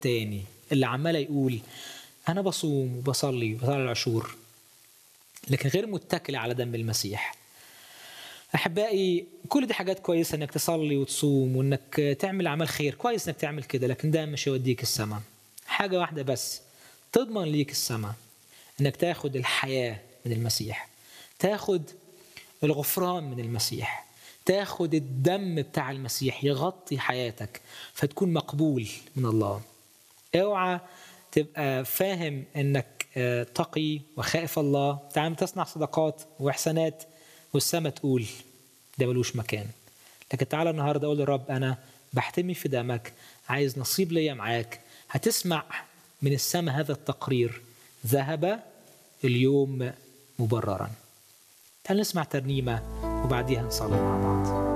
تاني اللي عمال يقول انا بصوم وبصلي وبطلع العشور لكن غير متكل على دم المسيح احبائي كل دي حاجات كويسه انك تصلي وتصوم وانك تعمل اعمال خير كويس انك تعمل كده لكن ده مش هيوديك السماء حاجه واحده بس تضمن ليك السماء انك تاخد الحياه من المسيح تاخد الغفران من المسيح تاخد الدم بتاع المسيح يغطي حياتك فتكون مقبول من الله اوعى تبقى فاهم انك تقي وخائف الله تعمل تصنع صدقات واحسانات والسما تقول ده ملوش مكان لكن تعالى النهارده اقول للرب انا بحتمي في دمك عايز نصيب ليا معاك هتسمع من السماء هذا التقرير ذهب اليوم مبررا تعال نسمع ترنيمه وبعديها نصلي مع بعض